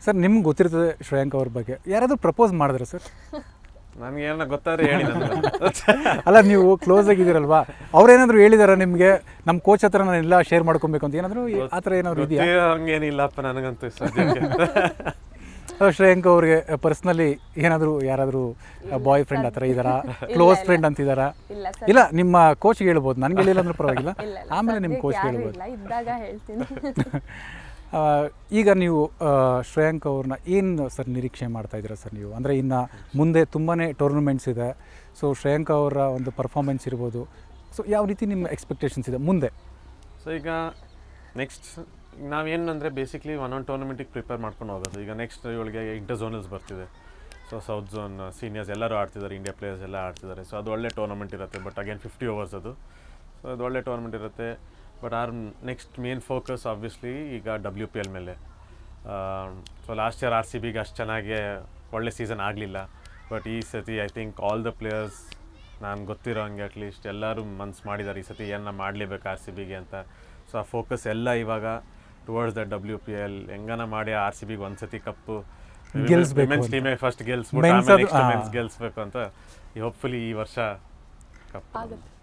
Sir ನಿಮ್ಗೆ ಗೊತ್ತಿರ್ತದೆ ಶ್ರೇಯಾಂಕ್ ಅವ್ರ ಬಗ್ಗೆ ಯಾರಾದರೂ ಪ್ರಪೋಸ್ ಮಾಡಿದ್ರೆ ಸರ್ ನನಗೆ ಏನೋ ಗೊತ್ತಾದ್ರೆ ಹೇಳಿ ನನಗೆ ಅಲ್ಲ ನೀವು ಕ್ಲೋಸ್ ಆಗಿದ್ದೀರಲ್ವಾ ಅವ್ರೇನಾದರೂ ಹೇಳಿದಾರ ನಿಮಗೆ ನಮ್ಮ ಕೋಚ್ ಹತ್ರ ನಾನು ಎಲ್ಲ ಶೇರ್ ಮಾಡ್ಕೊಬೇಕು ಅಂತ ಏನಾದರೂ ಆ ಥರ ಏನಾದರೂ ಇದೆಯಾ ಗೊತ್ತಿರೋ ಹಂಗೇನಿಲ್ಲಪ್ಪ ನನಗಂತೂ ಸದ್ಯಕ್ಕೆ ಅಲ್ಲ, ಶ್ರೇಯಾಂಕ್ ಅವ್ರಿಗೆ ಪರ್ಸ್ನಲಿ ಏನಾದರೂ ಯಾರಾದರೂ ಬಾಯ್ ಫ್ರೆಂಡ್ ಆ ಥರ ಇದ್ದಾರಾ ಕ್ಲೋಸ್ ಫ್ರೆಂಡ್ ಅಂತಿದ್ದಾರಾ ಇಲ್ಲ ಸರ್ ಇಲ್ಲ ನಿಮ್ಮ ಕೋಚ್ಗೆ ಹೇಳ್ಬೋದು ನನಗೆ ಹೇಳಿಲ್ಲ ಅಂದ್ರೆ ಪರವಾಗಿಲ್ಲ ಇಲ್ಲ ಇಲ್ಲ, ಆಮೇಲೆ ನಿಮ್ಮ ಸದ್ಯಕ್ಕೆ ಕೋಚ್ಗೆ ಯಾರೂ ಹೇಳ್ಬೋದು ಇಲ್ಲ ಇದ್ದಾಗ ಹೇಳ್ತೀನಿ ಆ, ಈಗ ನೀವು ಆ, ಶ್ರೇಯಾಂಕ್ ಅವ್ರನ್ನ ಏನು ಸರ್ ನಿರೀಕ್ಷೆ ಮಾಡ್ತಾ ಇದ್ದೀರಾ ಸರ್ ನೀವು ಅಂದರೆ ಇನ್ನು ಮುಂದೆ ತುಂಬಾ ಟೂರ್ನಮೆಂಟ್ಸ್ ಇದೆ ಸೊ ಶ್ರೇಯಾಂಕ್ ಅವರ ಒಂದು ಪರ್ಫಾರ್ಮೆನ್ಸ್ ಇರ್ಬೋದು ಸೊ ಯಾವ ರೀತಿ ನಿಮ್ಮ ಎಕ್ಸ್ಪೆಕ್ಟೇಷನ್ಸ್ ಇದೆ ಮುಂದೆ ಸೊ ಈಗ ನೆಕ್ಸ್ಟ್ ನಾವೇನಂದರೆ ಬೇಸಿಕ್ಲಿ ಒಂದೊಂದು ಟೂರ್ನಮೆಂಟಿಗೆ ಪ್ರಿಪೇರ್ ಮಾಡ್ಕೊಂಡು ಹೋಗೋದು ಈಗ ನೆಕ್ಸ್ಟ್ ಇವಳಿಗೆ ಇಂಟರ್ ಝೋನಲ್ಸ್ ಬರ್ತಿದೆ ಸೊ ಸೌತ್ ಝೋನ್ ಸೀನಿಯರ್ಸ್ ಎಲ್ಲರೂ ಆಡ್ತಿದ್ದಾರೆ ಇಂಡಿಯಾ ಪ್ಲೇಯರ್ಸ್ ಎಲ್ಲ ಆಡ್ತಿದ್ದಾರೆ ಸೊ ಅದು ಒಳ್ಳೆ ಟೂರ್ನಮೆಂಟ್ ಇರುತ್ತೆ ಬಟ್ ಅಗೇನ್ ಫಿಫ್ಟಿ ಓವರ್ಸ್ ಅದು ಸೊ ಅದು ಒಳ್ಳೆ ಟೂರ್ನಮೆಂಟ್ ಇರುತ್ತೆ but our next main focus obviously ಈಗ ಡಬ್ಲ್ಯೂ ಪಿ ಎಲ್ ಮೇಲೆ so last year R C ಬಿಗೆ ಅಷ್ಟು ಚೆನ್ನಾಗಿ ಒಳ್ಳೆ ಸೀಸನ್ ಆಗಲಿಲ್ಲ ಬಟ್ ಈ ಸತಿ I think all the players ನಾನು ಗೊತ್ತಿರೋ ಹಂಗೆ ಅಟ್ಲೀಸ್ಟ್ ಎಲ್ಲರೂ ಮನ್ಸು ಮಾಡಿದ್ದಾರೆ ಈ ಸತಿ ಏನ ಮಾಡಲೇಬೇಕು ಆರ್ ಸಿ ಬಿಗೆ ಅಂತ ಸೊ ಆ ಫೋಕಸ್ ಎಲ್ಲ ಇವಾಗ towards the W P L ಹೆಂಗನ ಮಾಡಿ ಆರ್ ಸಿ ಬಿಗೆ ಒಂದು ಸತಿ ಕಪ್ಪು ಗೆಲ್ಸ್ಬೇಕು ಮೆನ್ಸ್ ಅಂತ. ಟೀಮೇ ಫಸ್ಟ್ ಗೆಲ್ಸ್ಬಿಟ್ಟು Men's ಆಮೇಲೆ ಅದು- ನೆಕ್ಸ್ಟ್ ಆ. ಮೆನ್ಸ್ ಗೆಲ್ಸ್ಬೇಕು ಅಂತ ಹೋಪ್ಫುಲಿ ಈ ವರ್ಷ ಕಪ್ ಆಗುತ್ತೆ